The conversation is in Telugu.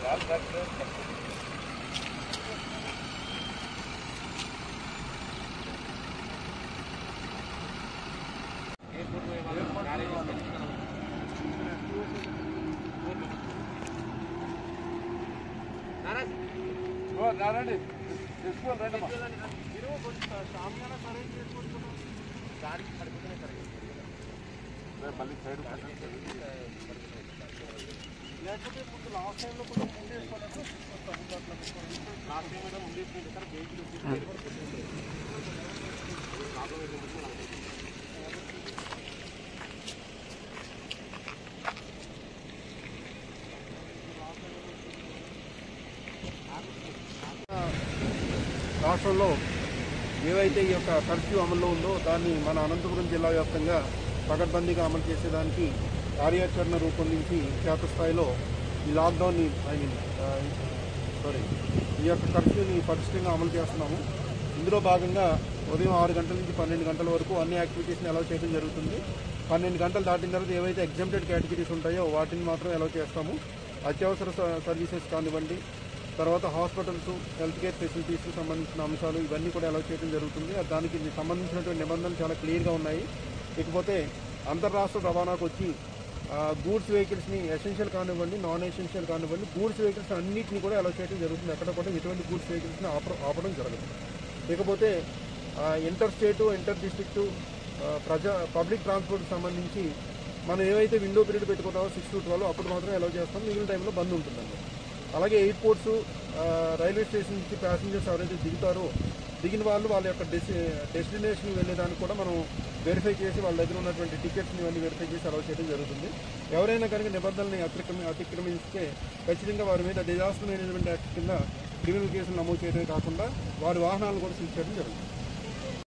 రండి తీసుకోండి రండి అమ్మా. రేపు మళ్ళీ సైడ్ రాష్ట్రంలో ఏవైతే ఈ యొక్క కర్ఫ్యూ అమల్లో ఉందో దాన్ని మన అనంతపురం జిల్లా వ్యాప్తంగా పకడ్బందీగా అమలు చేసేదానికి కార్యాచరణ రూపొందించి క్షేత్రస్థాయిలో ఈ లాక్డౌన్ని ఐ మీన్ సారీ ఈ యొక్క కర్ఫ్యూని పటిష్టంగా అమలు చేస్తున్నాము ఇందులో భాగంగా ఉదయం ఆరు గంటల నుంచి పన్నెండు గంటల వరకు అన్ని యాక్టివిటీస్ని అలౌ చేయడం జరుగుతుంది పన్నెండు గంటలు దాటిన తర్వాత ఏవైతే ఎగ్జామ్టెడ్ కేటగిరీస్ ఉంటాయో వాటిని మాత్రం అలౌ చేస్తాము అత్యవసర స- సర్వీసెస్ కానివ్వండి తర్వాత హాస్పిటల్స్ హెల్త్ కేర్ ఫెసిలిటీస్ సంబంధించిన అంశాలు ఇవన్నీ కూడా అలౌ చేయడం జరుగుతుంది దానికి సంబంధించినటువంటి నిబంధనలు చాలా క్లియర్గా ఉన్నాయి ఇకపోతే అంతర్రాష్ట్ర రవాణాకు వచ్చి గూడ్స్ వెహికల్స్ని ఎసెన్షియల్ కానివ్వండి నాన్ ఎసెన్షియల్ కానివ్వండి గూడ్స్ వెహికల్స్ అన్నింటినీ కూడా అలౌ చేయడం జరుగుతుంది ఎక్కడ కూడా ఎటువంటి గూడ్స్ వెహికల్స్ని ఆప ఆపడం జరగదు ఇకపోతే ఇంటర్ స్టేటు ఇంటర్ డిస్ట్రిక్టు ప్రజా పబ్లిక్ ట్రాన్స్పోర్ట్కి సంబంధించి మనం ఏవైతే విండో పీరియడ్ పెట్టుకుంటామో సిక్స్ టు ట్వెల్వ్ అప్పుడు మాత్రం అలౌ చేస్తాం మిగిలిన టైంలో బంద్ ఉంటుందండి అలాగే ఎయిర్పోర్ట్స్ రైల్వే స్టేషన్ నుంచి ప్యాసింజర్స్ ఎవరైతే దిగుతారో దిగిన వాళ్ళు వాళ్ళ యొక్క డెసి డెస్టినేషన్ వెళ్ళేదానికి కూడా మనం వెరిఫై చేసి వాళ్ళ దగ్గర ఉన్నటువంటి టికెట్స్ని ఇవన్నీ వెరిఫై చేసి అలౌ చేయడం జరుగుతుంది ఎవరైనా కనుక నిబంధనల్ని అతిక్రమి అతిక్రమిస్తే ఖచ్చితంగా వారి మీద డిజాస్టర్ మేనేజ్మెంట్ యాక్ట్ కింద క్రిమినల్ కేసులు నమోదు చేయడమే కాకుండా వారి వాహనాలను కూడా సీజ్ చేయడం జరుగుతుంది